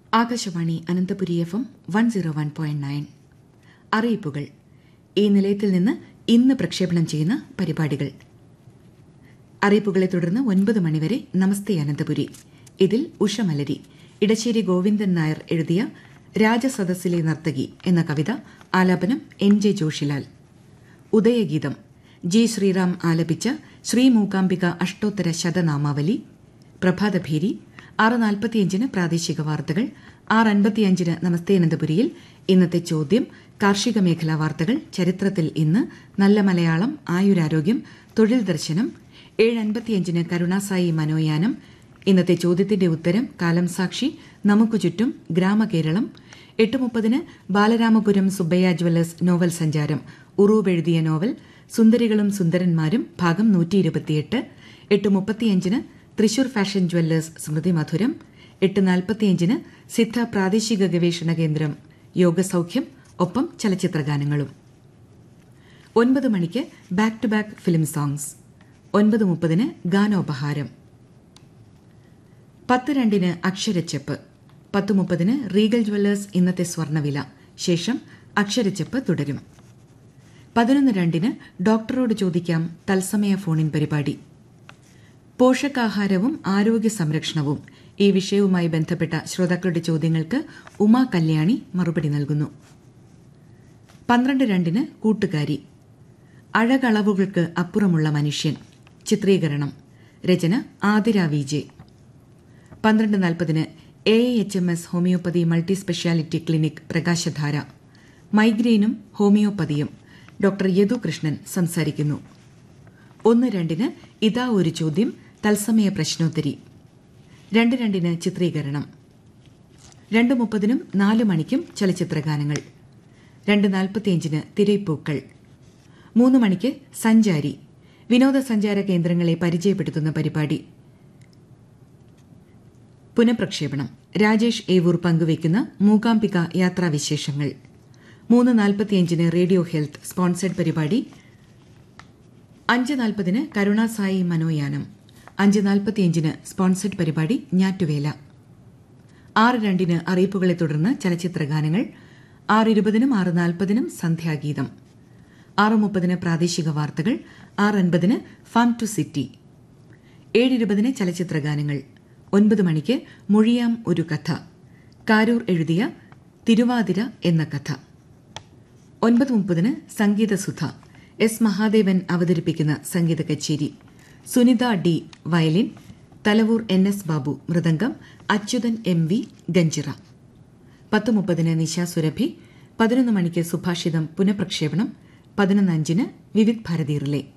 Akashvani Ananthapuri F M one zero one point nine അറിയിപ്പുകൾ ഈ നിലയത്തിൽ നിന്ന് ഇന്ന് പ്രക്ഷേപണം ചെയ്യുന്ന പരിപാടികൾ അറിയിപ്പുകളെ തുടർന്ന് ഒൻപത് മണിവരെ നമസ്തേ അനന്തപുരി ഇതിൽ ഉഷമലരി ഇടശ്ശേരി ഗോവിന്ദൻ നായർ എഴുതിയ രാജസദസ്സിലെ നർത്തകി എന്ന കവിത ആലാപനം എൻ ജെ ജോഷിലാൽ ഉദയഗീതം ജി ശ്രീറാം ആലപിച്ച ശ്രീ മൂകാംബിക അഷ്ടോത്തര ശതനാമാവലി പ്രഭാതഭേരി ആറ് നാൽപ്പത്തിയഞ്ചിന് പ്രാദേശിക വാർത്തകൾ ആറ് അൻപത്തിയഞ്ചിന് നമസ്തേ അനന്തപുരിയിൽ ഇന്നത്തെ ചോദ്യം കാർഷിക മേഖലാ വാർത്തകൾ ചരിത്രത്തിൽ ഇന്ന് നല്ല മലയാളം ആയുരാരോഗ്യം തൊഴിൽ ദർശനം ഏഴ് അൻപത്തിയഞ്ചിന് കരുണാസായി മനോയാനം ഇന്നത്തെ ചോദ്യത്തിന്റെ ഉത്തരം കാലം സാക്ഷി നമുക്കു ചുറ്റും ഗ്രാമകേരളം എട്ട് മുപ്പതിന് ബാലരാമപുരം സുബ്ബയ്യ ജ്വല്ലേഴ്സ് നോവൽ സഞ്ചാരം ഉറൂബ് എഴുതിയ നോവൽ സുന്ദരികളും സുന്ദരന്മാരും ഭാഗം നൂറ്റി ഇരുപത്തിയെട്ട് എട്ട് മുപ്പത്തിയഞ്ചിന് തൃശൂർ ഫാഷൻ ജ്വല്ലേഴ്സ് സ്മൃതി മധുരം എട്ട് നാൽപ്പത്തിയഞ്ചിന് സിദ്ധ പ്രാദേശിക ഗവേഷണ കേന്ദ്രം യോഗസൌഖ്യം ഒപ്പം ചലച്ചിത്രഗാനങ്ങളും ഒൻപത് മണിക്ക് back to back film songs ഒൻപത് മുപ്പതിന് ഗാനോപഹാരം പത്ത് രണ്ടിന് അക്ഷരച്ചെപ്പ് പത്ത് മുപ്പതിന് റീഗൽ ജ്വല്ലേഴ്സ് ഇന്നത്തെ സ്വർണ്ണവില ശേഷം അക്ഷരച്ചെപ്പ് തുടരും പതിനൊന്ന് രണ്ടിന് ഡോക്ടറോട് ചോദിക്കാം തത്സമയ ഫോണിൻ പരിപാടി പോഷകാഹാരവും ആരോഗ്യ സംരക്ഷണവും ഈ വിഷയവുമായി ബന്ധപ്പെട്ട ശ്രോതാക്കളുടെ ചോദ്യങ്ങൾക്ക് ഉമാ കല്യാണി മറുപടി നൽകുന്നു പന്ത്രണ്ട് രണ്ടിന് കൂട്ടുകാരി അഴകളവുകൾക്ക് അപ്പുറമുള്ള മനുഷ്യൻ ചിത്രീകരണം രചന ആതിര വി ജെ പന്ത്രണ്ട് നാൽപ്പതിന് A H M S homoeopathy multi speciality clinic പ്രകാശധാര മൈഗ്രെയിനും ഹോമിയോപ്പതിയും ഡോക്ടർ യദു കൃഷ്ണൻ സംസാരിക്കുന്നു ഒന്ന് രണ്ടിന് ഇതാ ഒരു ചോദ്യം തത്സമയ പ്രശ്നോത്തരി രണ്ട് രണ്ടിന് ചിത്രീകരണം രണ്ട് മുപ്പതിനും നാല് മണിക്കും ചലച്ചിത്രഗാനങ്ങൾ രണ്ട് നാൽപ്പത്തിയഞ്ചിന് തിരയിപ്പൂക്കൾ മൂന്ന് മണിക്ക് സഞ്ചാരി വിനോദസഞ്ചാര കേന്ദ്രങ്ങളെ പരിചയപ്പെടുത്തുന്ന പരിപാടി പുനഃപ്രക്ഷേപണം രാജേഷ് ഏവൂർ പങ്കുവയ്ക്കുന്ന മൂകാംബിക യാത്രാവിശേഷങ്ങൾ മൂന്ന് നാൽപ്പത്തിയഞ്ചിന് റേഡിയോ ഹെൽത്ത് സ്പോൺസേഡ് പരിപാടി അഞ്ച് നാൽപ്പതിന് കരുണാസായി മനോയാനം അഞ്ച് നാൽപ്പത്തിയഞ്ചിന് സ്പോൺസേഡ് പരിപാടി ഞാറ്റുവേല ആറ് രണ്ടിന് അറിയിപ്പുകളെ തുടർന്ന് ചലച്ചിത്രഗാനങ്ങൾ ആറ് ഇരുപതിനും ആറ് നാൽപ്പതിനും സന്ധ്യാഗീതം ആറ് മുപ്പതിന് പ്രാദേശിക വാർത്തകൾ ആറ് അൻപതിന് ഫാം ടു സിറ്റി ഏഴ് ഇരുപതിന് ചലച്ചിത്രഗാനങ്ങൾ ഒൻപത് മണിക്ക് മൊഴിയാം ഒരു കഥ കാരൂർ എഴുതിയ തിരുവാതിര എന്ന കഥ ഒൻപത് മുപ്പതിന് സംഗീതസുധ എസ് മഹാദേവൻ അവതരിപ്പിക്കുന്ന സംഗീത കച്ചേരി Sunitha D violin Thalavoor N S Babu മൃദംഗം അച്യുതൻ എം വി ഗഞ്ചിറ പത്ത് മുപ്പതിന് നിശ സുരഭി പതിനൊന്ന് മണിക്ക് സുഭാഷിതം പുനഃപ്രക്ഷേപണം പതിനൊന്ന് അഞ്ചിന് വിവിധ് ഭാരതി റിലേ